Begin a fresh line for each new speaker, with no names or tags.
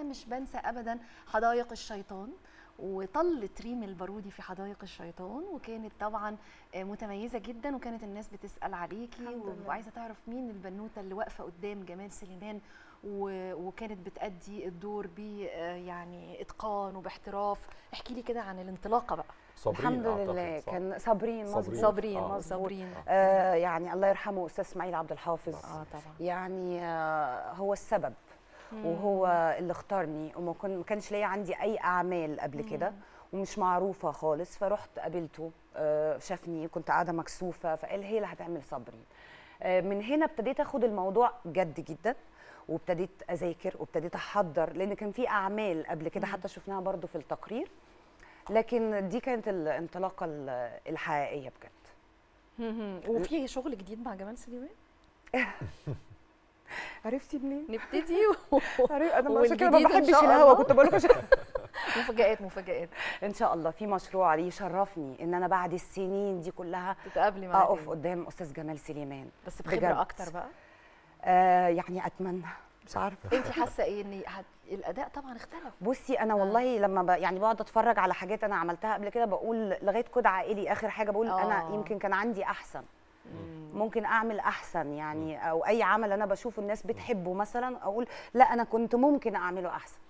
مش بنسى ابدا حدائق الشيطان وطلت ريم البارودي في حدائق الشيطان وكانت طبعا آه، متميزه جدا وكانت الناس بتسال عليكي
الحمد لله.
وعايزه تعرف مين البنوته اللي واقفه قدام جمال سليمان و- وكانت بتأدي الدور ب آه، يعني اتقان وباحتراف احكي لي كده عن الانطلاقه بقى
صابرين
الحمد
أعتقد،
لله
صح؟
كان صابرين
صابرين.
مظبوط
صابرين
آه.
صابرين
آه يعني الله يرحمه استاذ اسماعيل عبد الحافظ
اه طبعا
يعني آه هو السبب وهو اللي اختارني وما كان- ما كانش ليا عندي اي اعمال قبل كده ومش معروفه خالص فرحت قابلته آه شافني كنت قاعده مكسوفه فقال هي اللي هتعمل صبري آه من هنا ابتديت اخد الموضوع جد جدا وابتديت اذاكر وابتديت احضر لان كان في اعمال قبل كده حتى شفناها برضو في التقرير لكن دي كانت الانطلاقه ال- الحقيقيه بجد
وفي شغل جديد مع جمال سليمان
عرفتي منين؟
نبتدي
انا عشان كده ما
والجديد إن
بحبش
شاء
الهوا
الله.
كنت بقول لكم
مفاجآت مفاجآت
ان شاء الله في مشروع ليه يشرفني ان انا بعد السنين دي كلها
تتقابلي معاه
اقف
تاني.
قدام استاذ جمال سليمان
بس
بجد.
بخبره اكتر بقى
آه يعني اتمنى مش عارفه
انت حاسه ايه ان هت... الاداء طبعا اختلف
بصي انا والله لما ب... يعني بقعد اتفرج على حاجات انا عملتها قبل كده بقول لغايه كود عائلي اخر حاجه بقول
آه.
انا يمكن كان عندي احسن ممكن اعمل احسن يعني او اي عمل انا بشوف الناس بتحبه مثلا اقول لا انا كنت ممكن اعمله احسن